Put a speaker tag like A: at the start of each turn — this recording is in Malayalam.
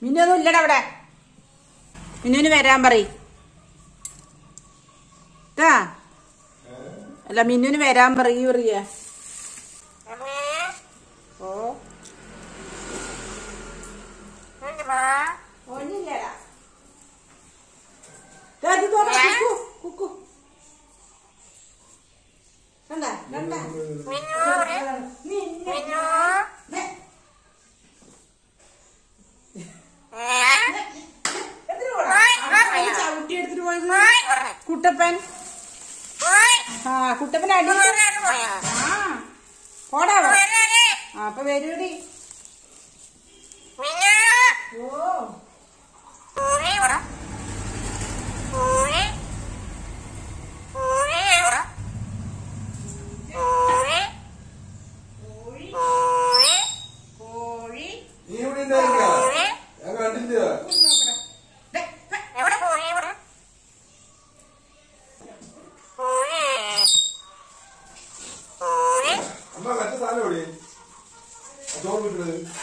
A: മിന്നൊന്നും ഇല്ലടാ അവിടെ മിന്നുവിന് വരാൻ പറയ് ട്ടാ അല്ല മിന്നുവിന് വരാൻ പറയൂ പറയ ഓ ഒന്നില്ലടാ ദാ ഇത് തുറ, കുക്കു, കുക്കു. കണ്ടാ, കണ്ടാ? നിന്നെ. ദേ. എടുത്തിട്ട് പോടാ. ആ, അതിന് ചവിട്ടി എടുത്തിട്ട് പോയത് കുട്ടപ്പൻ ആ കുട്ടപ്പൻ അടി ആ പോടാ അവൻ. ആ അപ്പൊ വരൂടി ഓ കോഴി
B: നീ ഇവിടെ ഉണ്ടായിരുന്നില്ല? ഞാൻ കണ്ടില്ല
A: നോക്കടാ ദേ, ദേ.
B: അമ്മ മറ്റേ സാധനം എവിടെ ചോറ് വിട്ടത്